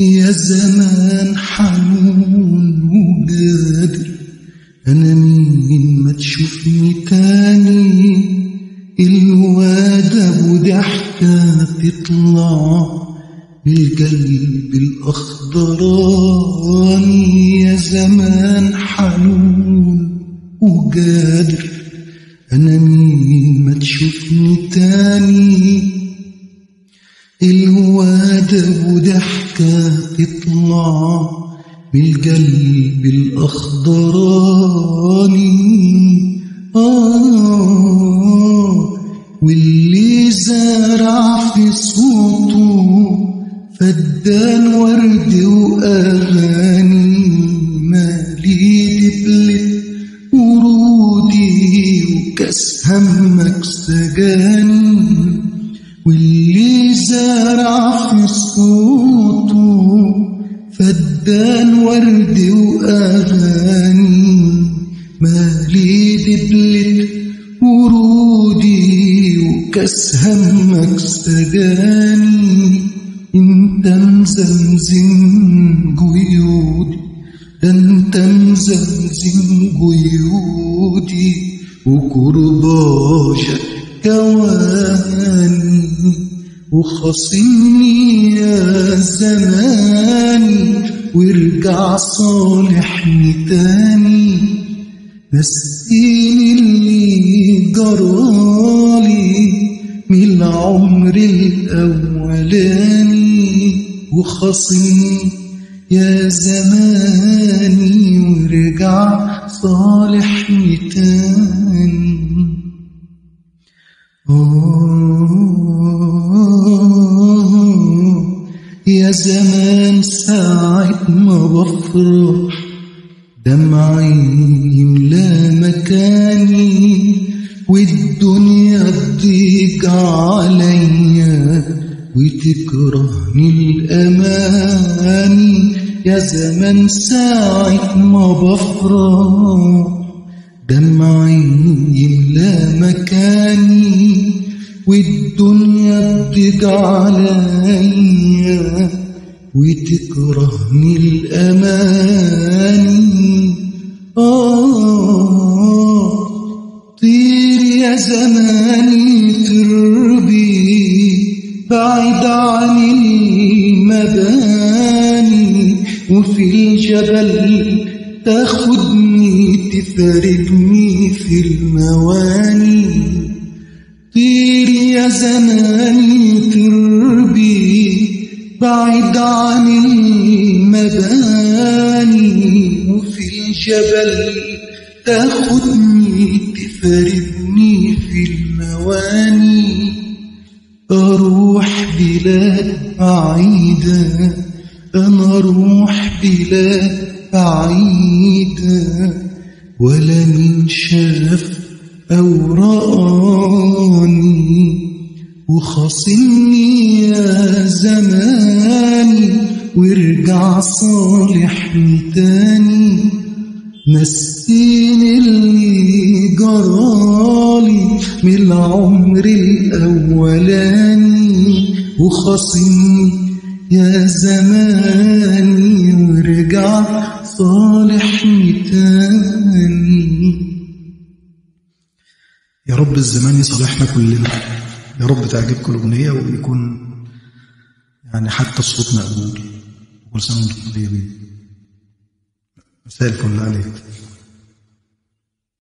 يا زمان حنون وقادر أنا مين ما تشوفني تاني الواد أبو ضحكة تطلع بالقلب الأخضراني يا زمان حنون وقادر أنا مين ما تشوفني تاني الواد أبو ضحكة تطلع بالقلب الأخضراني آه واللي زرع في صوته فدان ورد وأغاني مالي دبلة ورودي وكاس همك سجاني واللي زرع في صوته فدان ورد وأغاني مالي دبلة ورودي وكاس همك سجاني انت مزمزم قيودي ده انت مزمزم قيودي وكرباجك كواني وخصمني يا زماني وارجع صالحني تاني نسيني اللي جرالي من العمر الأولاني وخصمني يا زماني وارجع صالحني تاني آه يا زمان ساعة ما بفرح دمعي يملى مكاني والدنيا تضيق عليا وتكرهني الأماني يا زمان ساعة ما بفرح دمعي يملى مكاني والدنيا تضيق عليا وتكرهني الأماني آه طير يا زماني تربي بعيد عن المباني وفي الجبل تاخدني تفارقني في المواني طير يا زماني تربي بعيد عن المباني وفي الجبل تاخدني تفارقني في المواني أروح بلاد بعيدة أنا أروح بلاد بعيدة ولا من شاف أو رآني وخاصمني يا زماني وارجع صالحني تاني نسيني اللي جرالي من العمر الأولاني وخاصمني يا زماني وارجع صالحني تاني يا رب الزمان يصالحنا كلنا يا رب تعجبكم الأغنية ويكون يعني حتى الصوت مقبول وكل سنة وانتم طيبين مساء الفل عليك